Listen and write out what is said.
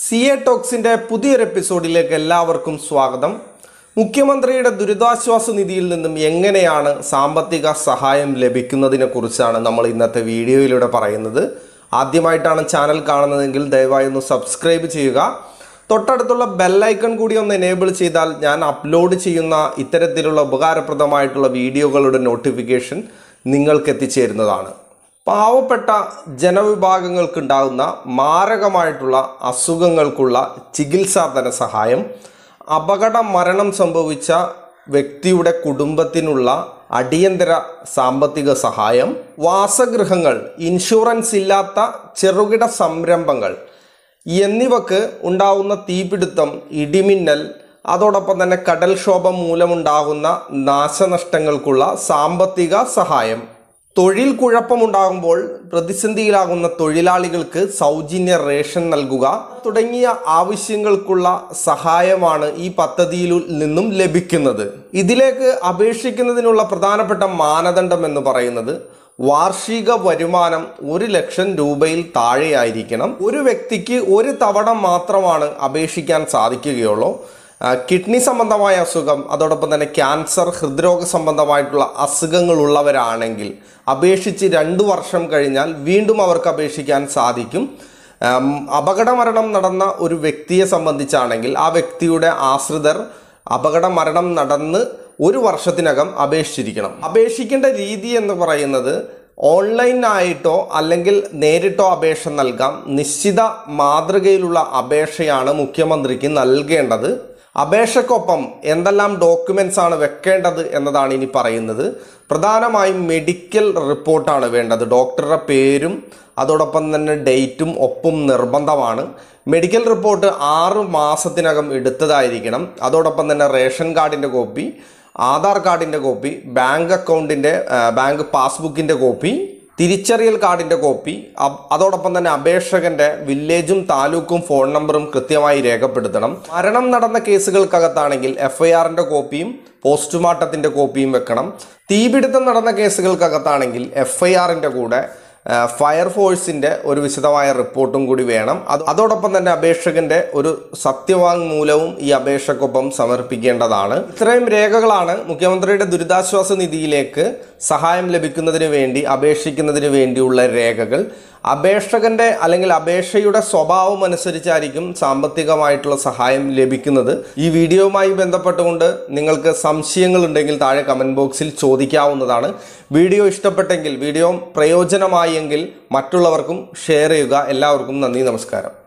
C A ടോക്സിന്റെ പുതിയൊരു എപ്പിസോഡിലേക്ക് എല്ലാവർക്കും സ്വാഗതം മുഖ്യമന്ത്രിയുടെ ദുരിതാശ്വാസ നിധിയിൽ നിന്നും എങ്ങനെയാണ് സാമ്പത്തിക സഹായം ലഭിക്കുന്നതിനെ കുറിച്ചാണ് നമ്മൾ ഇന്നത്തെ വീഡിയോയിലൂടെ പറയുന്നത് ആദ്യമായിട്ടാണ് ചാനൽ കാണുന്നതെങ്കിൽ ദയവായി ഒന്ന് സബ്സ്ക്രൈബ് ചെയ്യുക തൊട്ടടുത്തുള്ള ബെല്ലൈക്കൺ കൂടി ഒന്ന് എനേബിൾ ചെയ്താൽ ഞാൻ അപ്ലോഡ് ചെയ്യുന്ന ഇത്തരത്തിലുള്ള ഉപകാരപ്രദമായിട്ടുള്ള വീഡിയോകളുടെ നോട്ടിഫിക്കേഷൻ നിങ്ങൾക്ക് എത്തിച്ചേരുന്നതാണ് പാവപ്പെട്ട ജനവിഭാഗങ്ങൾക്കുണ്ടാകുന്ന മാരകമായിട്ടുള്ള അസുഖങ്ങൾക്കുള്ള ചികിത്സാ ധനസഹായം അപകട മരണം സംഭവിച്ച വ്യക്തിയുടെ കുടുംബത്തിനുള്ള അടിയന്തര സാമ്പത്തിക സഹായം വാസഗൃഹങ്ങൾ ഇൻഷുറൻസ് ഇല്ലാത്ത ചെറുകിട സംരംഭങ്ങൾ എന്നിവക്ക് ഉണ്ടാവുന്ന തീപിടുത്തം ഇടിമിന്നൽ അതോടൊപ്പം തന്നെ കടൽക്ഷോഭം മൂലമുണ്ടാകുന്ന നാശനഷ്ടങ്ങൾക്കുള്ള സാമ്പത്തിക സഹായം തൊഴിൽ കുഴപ്പമുണ്ടാകുമ്പോൾ പ്രതിസന്ധിയിലാകുന്ന തൊഴിലാളികൾക്ക് സൗജന്യ റേഷൻ നൽകുക തുടങ്ങിയ ആവശ്യങ്ങൾക്കുള്ള സഹായമാണ് ഈ പദ്ധതിയിൽ നിന്നും ലഭിക്കുന്നത് ഇതിലേക്ക് അപേക്ഷിക്കുന്നതിനുള്ള പ്രധാനപ്പെട്ട മാനദണ്ഡം എന്ന് പറയുന്നത് വാർഷിക വരുമാനം ഒരു ലക്ഷം രൂപയിൽ താഴെയായിരിക്കണം ഒരു വ്യക്തിക്ക് ഒരു തവണ മാത്രമാണ് അപേക്ഷിക്കാൻ സാധിക്കുകയുള്ളൂ ആ, കിഡ്നി സംബന്ധമായ അസുഖം അതോടൊപ്പം തന്നെ ക്യാൻസർ ഹൃദ്രോഗ സംബന്ധമായിട്ടുള്ള അസുഖങ്ങളുള്ളവരാണെങ്കിൽ അപേക്ഷിച്ച് രണ്ടു വർഷം കഴിഞ്ഞാൽ വീണ്ടും അവർക്ക് അപേക്ഷിക്കാൻ സാധിക്കും ആം, അപകടമരണം നടന്ന ഒരു വ്യക്തിയെ സംബന്ധിച്ചാണെങ്കിൽ ആ വ്യക്തിയുടെ ആശ്രിതർ അപകട മരണം നടന്ന് ഒരു വർഷത്തിനകം അപേക്ഷിച്ചിരിക്കണം അപേക്ഷിക്കേണ്ട രീതി എന്ന് പറയുന്നത് ഓൺലൈനായിട്ടോ അല്ലെങ്കിൽ നേരിട്ടോ അപേക്ഷ നൽകാം നിശ്ചിത മാതൃകയിലുള്ള അപേക്ഷയാണ് മുഖ്യമന്ത്രിക്ക് നൽകേണ്ടത് അപേക്ഷക്കൊപ്പം എന്തെല്ലാം ഡോക്യുമെന്റ്സ് ആണ് വെക്കേണ്ടത് എന്നതാണ് ഇനി പറയുന്നത് പ്രധാനമായും മെഡിക്കൽ റിപ്പോർട്ടാണ് വേണ്ടത് ഡോക്ടറുടെ പേരും അതോടൊപ്പം തന്നെ ഡേറ്റും ഒപ്പം നിർബന്ധമാണ് മെഡിക്കൽ റിപ്പോർട്ട് ആറ് മാസത്തിനകം എടുത്തതായിരിക്കണം അതോടൊപ്പം തന്നെ റേഷൻ കാർഡിൻ്റെ കോപ്പി ആധാർ കാർഡിൻ്റെ കോപ്പി ബാങ്ക് അക്കൗണ്ടിൻ്റെ ബാങ്ക് പാസ്ബുക്കിൻ്റെ കോപ്പി തിരിച്ചറിയൽ കാർഡിൻ്റെ കോപ്പി അ- അതോടൊപ്പം തന്നെ അപേക്ഷകന്റെ വില്ലേജും താലൂക്കും ഫോൺ നമ്പറും കൃത്യമായി രേഖപ്പെടുത്തണം മരണം നടന്ന കേസുകൾക്കകത്താണെങ്കിൽ എഫ് ഐ ആറിൻ്റെ കോപ്പിയും പോസ്റ്റ്മോർട്ടത്തിൻ്റെ കോപ്പിയും വെക്കണം തീപിടുത്തം നടന്ന കേസുകൾക്കകത്താണെങ്കിൽ എഫ് ഐ ആറിൻ്റെ കൂടെ ആ, ഫയർഫോഴ്സിന്റെ ഒരു വിശദമായ റിപ്പോർട്ടും കൂടി വേണം അത് അതോടൊപ്പം തന്നെ അപേക്ഷകന്റെ ഒരു സത്യവാങ്മൂലവും ഈ അപേക്ഷക്കൊപ്പം സമർപ്പിക്കേണ്ടതാണ് ഇത്രയും രേഖകളാണ് മുഖ്യമന്ത്രിയുടെ ദുരിതാശ്വാസ നിധിയിലേക്ക് സഹായം ലഭിക്കുന്നതിന് വേണ്ടി അപേക്ഷിക്കുന്നതിന് വേണ്ടിയുള്ള രേഖകൾ അപേക്ഷകന്റെ അല്ലെങ്കിൽ അപേക്ഷയുടെ സ്വഭാവം അനുസരിച്ചായിരിക്കും സാമ്പത്തികമായിട്ടുള്ള സഹായം ലഭിക്കുന്നത് ഈ വീഡിയോയുമായി ബന്ധപ്പെട്ടുകൊണ്ട് നിങ്ങൾക്ക് സംശയങ്ങൾ ഉണ്ടെങ്കിൽ താഴെ കമന്റ് ബോക്സിൽ ചോദിക്കാവുന്നതാണ് വീഡിയോ ഇഷ്ടപ്പെട്ടെങ്കിൽ വീഡിയോ പ്രയോജനമായെങ്കിൽ മറ്റുള്ളവർക്കും ഷെയർ ചെയ്യുക എല്ലാവർക്കും നന്ദി നമസ്കാരം